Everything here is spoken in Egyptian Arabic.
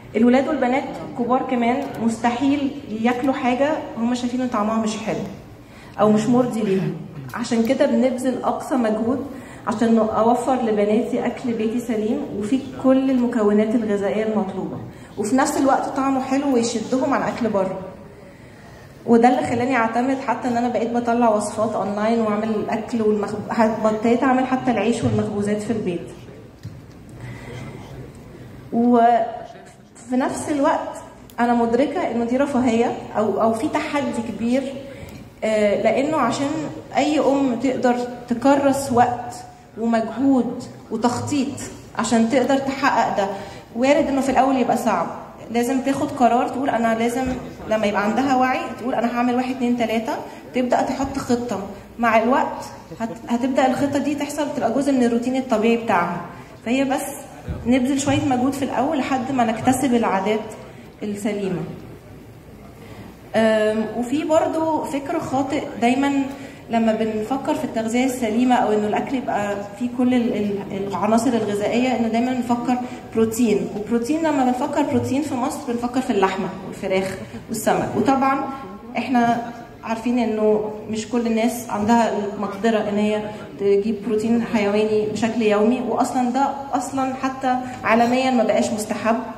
الولاد والبنات كبار كمان مستحيل ياكلوا حاجه هم شايفين ان طعمها مش حلو او مش مرضي ليهم عشان كده بنبذل اقصى مجهود عشان اوفر لبناتي اكل بيتي سليم وفيه كل المكونات الغذائيه المطلوبه وفي نفس الوقت طعمه حلو ويشدهم عن اكل بره وده اللي خلاني اعتمد حتى ان انا بقيت بطلع وصفات اونلاين واعمل الاكل والمخ... بطلت اعمل حتى العيش والمخبوزات في البيت وفي نفس الوقت انا مدركه انه دي رفاهيه او او في تحدي كبير آه، لانه عشان اي ام تقدر تكرس وقت ومجهود وتخطيط عشان تقدر تحقق ده وارد انه في الاول يبقى صعب لازم تاخد قرار تقول انا لازم لما يبقى عندها وعي تقول انا هعمل واحد اتنين تلاته تبدا تحط خطه مع الوقت هت... هتبدا الخطه دي تحصل تبقى جزء من الروتين الطبيعي بتاعها فهي بس نبذل شويه مجهود في الاول لحد ما نكتسب العادات السليمه أم، وفي برضو فكر خاطئ دايما لما بنفكر في التغذية السليمة أو إنه الأكل يبقى فيه كل ال- ال- العناصر الغذائية إنه دايما بنفكر بروتين وبروتين لما بنفكر بروتين في مصر بنفكر في اللحمة والفراخ والسمك وطبعا إحنا عارفين إنه مش كل الناس عندها المقدرة إن هي تجيب بروتين حيواني بشكل يومي وأصلا ده أصلا حتى عالميا ما بقاش مستحب